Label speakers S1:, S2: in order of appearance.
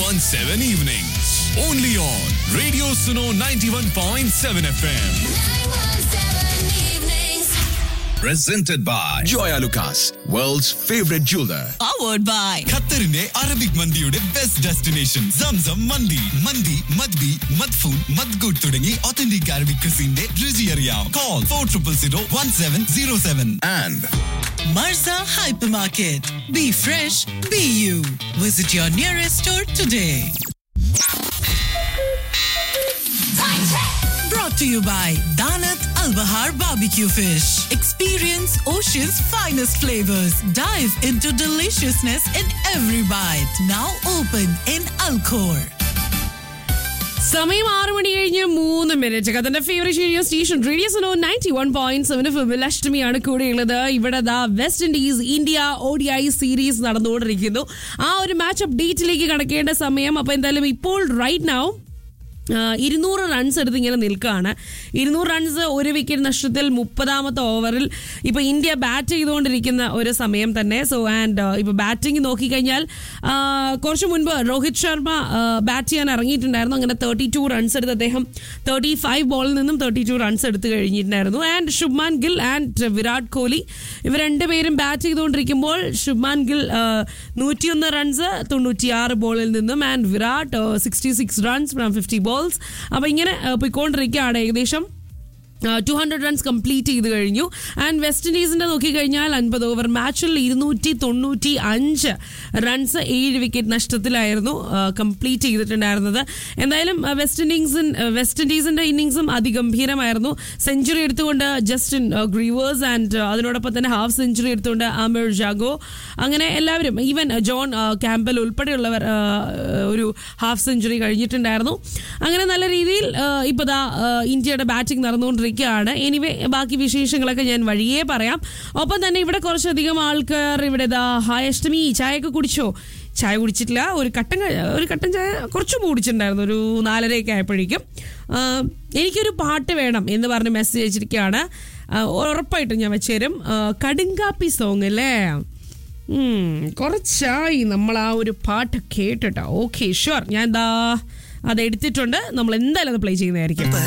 S1: 917 evenings. Only on Radio Suno 91.7 FM. Presented by Joya Lucas, world's favorite jeweler.
S2: powered by
S3: ഖത്തറിന്റെ Arabic മന്തിയുടെ best destination Zamzam mandi mandi മദ്ബി മദ്ഫൂൺ മദ്ഗുഡ് തുടങ്ങി ഒത്തന്റിക് അറബിക് ക്രിസിന്റെ രുചി അറിയാം call four triple zero one seven zero seven
S1: And
S2: Marza Hypermarket. Be fresh, be you. Visit your nearest store today. Brought to you by Danat Al Bahar Barbecue Fish. Experience ocean's finest flavors. Dive into deliciousness in every bite. Now open in Alcor.
S4: സമയം ആറ് മണി കഴിഞ്ഞ് മൂന്ന് minute കഥന്റെ favourite radio station radio Suno ninety one point seven ഫിബിൽ അഷ്ടമിയാണ് കൂടെയുള്ളത് ഇവിടെ ദാ West Indies India O D I series നടന്നുകൊണ്ടിരിക്കുന്നു ആ ഒരു മാച്ച് അപ്ഡേറ്റിലേക്ക് കടക്കേണ്ട സമയം അപ്പൊ എന്തായാലും ഇപ്പോൾ റൈറ്റ് നൗ ഇരുന്നൂറ് റൺസ് എടുത്ത് ഇങ്ങനെ നിൽക്കുകയാണ് ഇരുന്നൂറ് റൺസ് ഒരു വിക്കറ്റ് നഷ്ടത്തിൽ മുപ്പതാമത്തെ ഓവറിൽ ഇപ്പോൾ ഇന്ത്യ ബാറ്റ് ചെയ്തുകൊണ്ടിരിക്കുന്ന ഒരു സമയം തന്നെ സോ ആൻഡ് ഇപ്പോൾ ബാറ്റിംഗ് നോക്കിക്കഴിഞ്ഞാൽ ആ, കുറച്ച് മുൻപ് രോഹിത് ശർമ്മ ബാറ്റ് ചെയ്യാൻ ഇറങ്ങിയിട്ടുണ്ടായിരുന്നു അങ്ങനെ തേർട്ടി ടു റൺസ് എടുത്ത് അദ്ദേഹം തേർട്ടി ഫൈവ് ബോളിൽ നിന്നും തേർട്ടി ടു റൺസ് എടുത്ത് കഴിഞ്ഞിട്ടുണ്ടായിരുന്നു ആൻഡ് ശുഭ്മാൻ ഗിൽ ആൻഡ് വിരാട് കോഹ്ലി ഇവർ രണ്ടുപേരും ബാറ്റ് ചെയ്തുകൊണ്ടിരിക്കുമ്പോൾ ശുഭ്മാൻ ഗിൽ നൂറ്റിയൊന്ന് റൺസ് തൊണ്ണൂറ്റിയാറ് ബോളിൽ നിന്നും and Virat sixty six runs from fifty balls അപ്പോൾ ഇങ്ങനെ ആ, പോയിക്കൊണ്ടിരിക്കുകയാണ് ഏകദേശം ടു ഹൺഡ്രഡ് റൺസ് കംപ്ലീറ്റ് ചെയ്ത് കഴിഞ്ഞു ആൻഡ് വെസ്റ്റ് ഇൻഡീസിന്റെ നോക്കിക്കഴിഞ്ഞാൽ അൻപത് ഓവർ മാച്ചിൽ ഇരുന്നൂറ്റി തൊണ്ണൂറ്റി അഞ്ച് റൺസ് ഏഴ് വിക്കറ്റ് നഷ്ടത്തിലായിരുന്നു കംപ്ലീറ്റ് ചെയ്തിട്ടുണ്ടായിരുന്നത് എന്തായാലും ആ, വെസ്റ്റ് ഇൻഡീസിൻ വെസ്റ്റ് ഇൻഡീസിന്റെ ഇന്നിങ്സും അതിഗംഭീരമായിരുന്നു സെഞ്ചുറി എടുത്തുകൊണ്ട് ജസ്റ്റിൻ ഗ്രീവേഴ്സ് ആൻഡ് അതിനോടൊപ്പം തന്നെ ഹാഫ് സെഞ്ചുറി എടുത്തുകൊണ്ട് ആമിർ ജാഗോ അങ്ങനെ എല്ലാവരും ഈവൻ ജോൺ ആ, ക്യാമ്പൽ ഉൾപ്പെടെയുള്ളവർ ആ, ഒരു ഹാഫ് സെഞ്ചുറി കഴിഞ്ഞിട്ടുണ്ടായിരുന്നു അങ്ങനെ നല്ല രീതിയിൽ ആ, ഇപ്പൊ ദാ ആ, ഇന്ത്യയുടെ ബാറ്റിംഗ് നടന്നുകൊണ്ടിരിക്കുകയാണ് എനിവേ ബാക്കി വിശേഷങ്ങളൊക്കെ ഞാൻ വഴിയേ പറയാം ഒപ്പം തന്നെ ഇവിടെ കുറച്ചധികം ആൾക്കാർ ഇവിടെ ദാ ഹായ് അഷ്ടമി ചായയൊക്കെ കുടിച്ചോ ചായ കുടിച്ചിട്ടില്ല ഒരു കട്ടൻ ക- ഒരു കട്ടൻ ചായ കുറച്ചും കുടിച്ചിട്ടുണ്ടായിരുന്നു ഒരു നാലരയൊക്കെ ആയപ്പോഴേക്കും ആ, എനിക്കൊരു പാട്ട് വേണം എന്ന് പറഞ്ഞ് മെസ്സേജ് അയച്ചിരിക്കുകയാണ് ആ, ഉറപ്പായിട്ടും ഞാൻ വെച്ചുതരും ആ, കടുങ്കാപ്പി സോങ് അല്ലേ ഉം, കുറച്ചായി നമ്മൾ ആ ഒരു പാട്ട് കേട്ടിട്ടോ ഓക്കെ ഷുവർ ഞാൻ എന്താ അത് എടുത്തിട്ടുണ്ട് നമ്മൾ എന്തായാലും അത് പ്ലേ ചെയ്യുന്നതായിരിക്കും